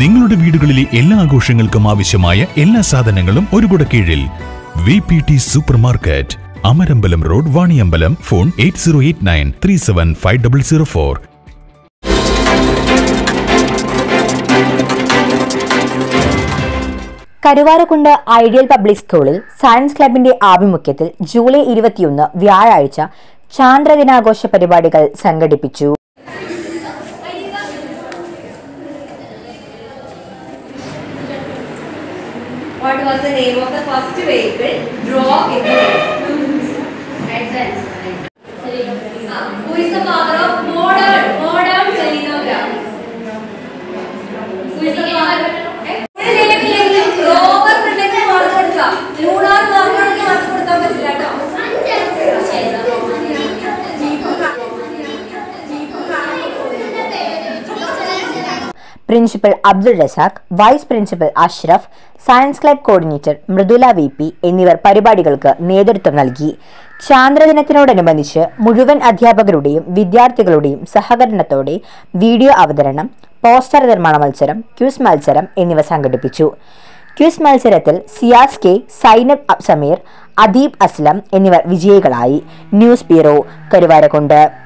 നിങ്ങളുടെ വീടുകളിലെ എല്ലാ ആഘോഷങ്ങൾക്കും ആവശ്യമായ എല്ലാ സാധനങ്ങളും ഒരു കുട കീഴിൽ V P T supermarket Amarambalam road Vaniyambalam phone eight zero eight nine three seven five double zero four Karuvarakundu ideal public സ്കൂളിൽ സയൻസ് ക്ലബിന്റെ ആഭിമുഖ്യത്തിൽ ജൂലൈ ഇരുപത്തിയൊന്ന് വ്യാഴാഴ്ച ചാന്ദ്രദിനാഘോഷ പരിപാടികൾ സംഘടിപ്പിച്ചു What was the name of the first vehicle? Draw in the Ah, Who is the father of modern modern selenography? Who is the father? Eh? റോബർ ഉണ്ടെങ്കിൽ mark കൊടുക്കാം ലൂണാർ മാർക്കാണെങ്കിൽ മാർക്ക് കൊടുക്കാൻ പറ്റില്ല principal Abdul Razak vice principal Ashraf science club coordinator Mridula V P എന്നിവർ പരിപാടികൾക്ക് നേതൃത്വം നൽകി ചാന്ദ്രദിനത്തിനോടനുബന്ധിച്ച് മുഴുവൻ അധ്യാപകരുടെയും വിദ്യാർത്ഥികളുടെയും സഹകരണത്തോടെ വീഡിയോ അവതരണം പോസ്റ്റർ നിർമ്മാണ മത്സരം ക്യൂസ് മത്സരം എന്നിവ സംഘടിപ്പിച്ചു ക്യൂസ് മത്സരത്തിൽ സിയാസ് കെ സൈനബ് സമീർ അദീബ് അസ്ലം എന്നിവർ വിജയികളായി ന്യൂസ് ബ്യൂറോ കരുവാരക്കുണ്ട്